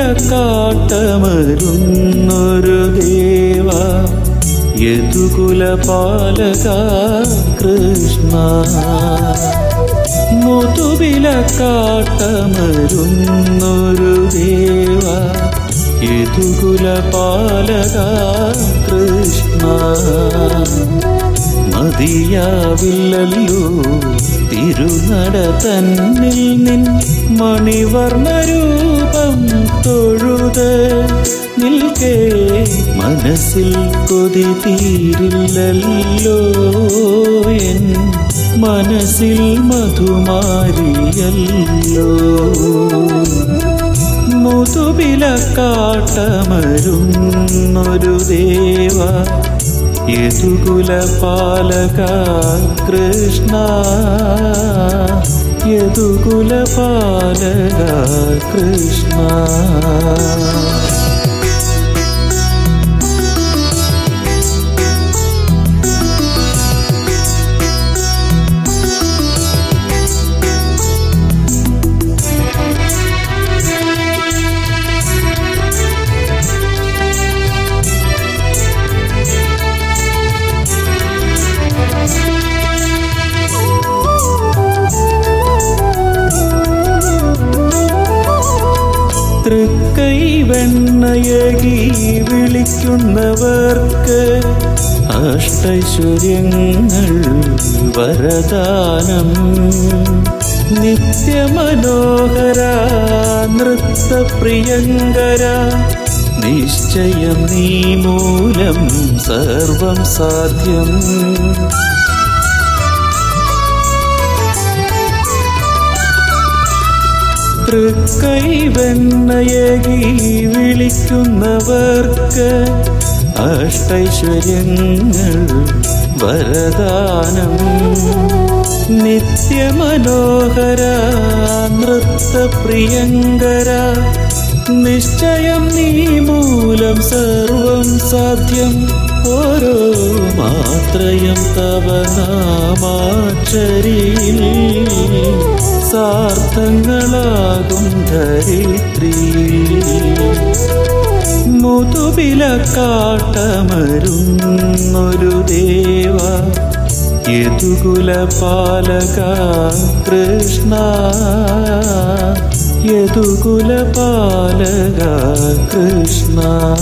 മുതുവിലക്കാട്ടമരുന്നൊരു ദേവ യദുകുല പാലക കൃഷ്ണ മുതുവിലക്കാട്ടമരുന്നൊരു ദേവ യദുകുല പാലക കൃഷ്ണ മതിയാവില്ലല്ലോ തിരുനട തന്നിൽ നിൻ മണിവർണ്ണരൂപം തൊഴുത് നിൽക്കേ മനസ്സിൽ കൊതി തീരില്ലല്ലോ എൻ മനസ്സിൽ മധുമാരിയല്ലോ മുതുവിലക്കാട്ടമരുന്നൊരു ദേവ യദുകുല പാലക കൃഷ്ണ യദുകുല പാലക കൃഷ്ണ തൃക്കൈ വെണ്ണയകി വിളിക്കുന്നവർക്ക് അഷ്ടൈശ്വര്യങ്ങൾ വരദാനം നിത്യമനോഹര നൃത്തപ്രിയങ്കര നിശ്ചയം നീ മൂലം സർവം സാധ്യം തൃക്കൈ വെണ്ണയകി വിളിക്കുന്നവർക്ക് അഷ്ടൈശ്വര്യങ്ങൾ വരദാനം നിത്യമനോഹര നൃത്തപ്രിയങ്കര നിശ്ചയം നീ മൂലം സർവം സാധ്യം ഓരോ മാത്രയും തവ നാമാക്ഷരിയിൽ സാർത്ഥങ്ങളാകും ധരിത്രി മുതുവിലക്കാട്ടമരുന്നൊരു ദേവ യദുകുല പാലക കൃഷ്ണ യദുകുല പാലക കൃഷ്ണ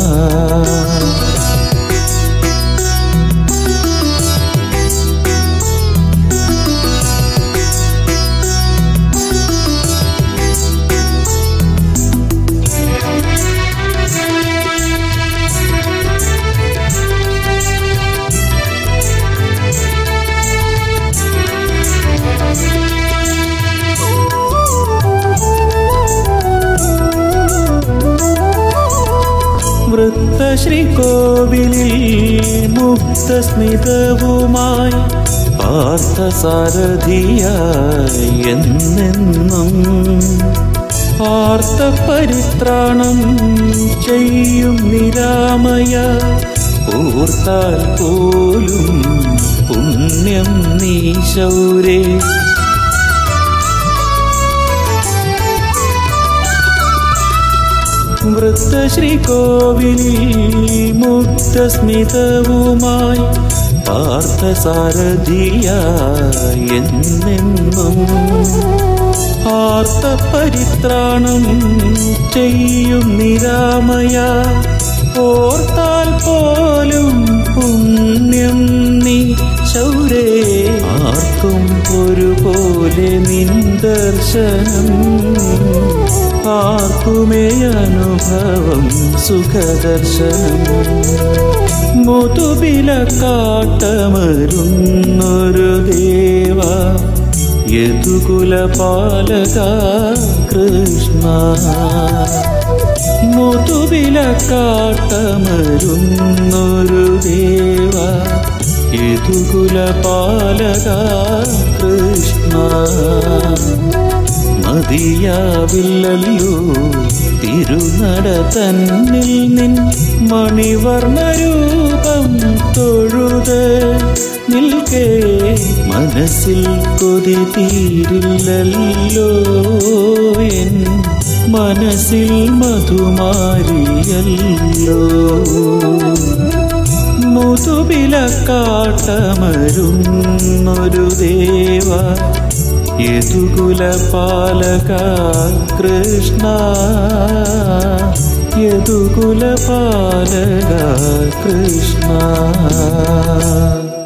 വൃത്തശ്രീകോവിലിൽ മുക്തസ്മിതവുമായി പാർത്ഥസാരഥിയായി എന്നെന്നും ആർത്തപരിത്രാണം ചെയ്യും നിരാമയ ഓർത്താൽ പോലും പുണ്യം നീ ശൗരേ വൃത്തശ്രീകോവിലിൽ മുക്തസ്മിതവുമായി പാർത്ഥസാരഥിയായി എന്നെന്നും ആർത്തപരിത്രാണം ചെയ്യും നിരാമയ ഓർത്താൽ പോലും പുണ്യം നീ ശൗരേ ആർക്കും ഒരുപോലെ നിൻ ദർശനം ആർക്കുമേ അനുഭവം സുഖദർശനം മുതുവിലക്കാട്ടമരുന്നൊരു ദേവ യദുകുല പാലക കൃഷ്ണ മുതുവിലക്കാട്ടമരുന്നൊരു ദേവ യദുകുല പാലക കൃഷ്ണ മതിയാവില്ലല്ലോ തിരുനട തന്നിൽ നിൻ മണിവർണ്ണരൂപം തൊഴുത് നിൽക്കേ മനസ്സിൽ കൊതി തീരില്ലല്ലോ എൻ മനസ്സിൽ മധുമാരിയല്ലോ മുതുവിലക്കാട്ടമരുന്നൊരു ദേവ യദുകുലപാലക കൃഷ്ണ യദുകുലപാലക കൃഷ്ണ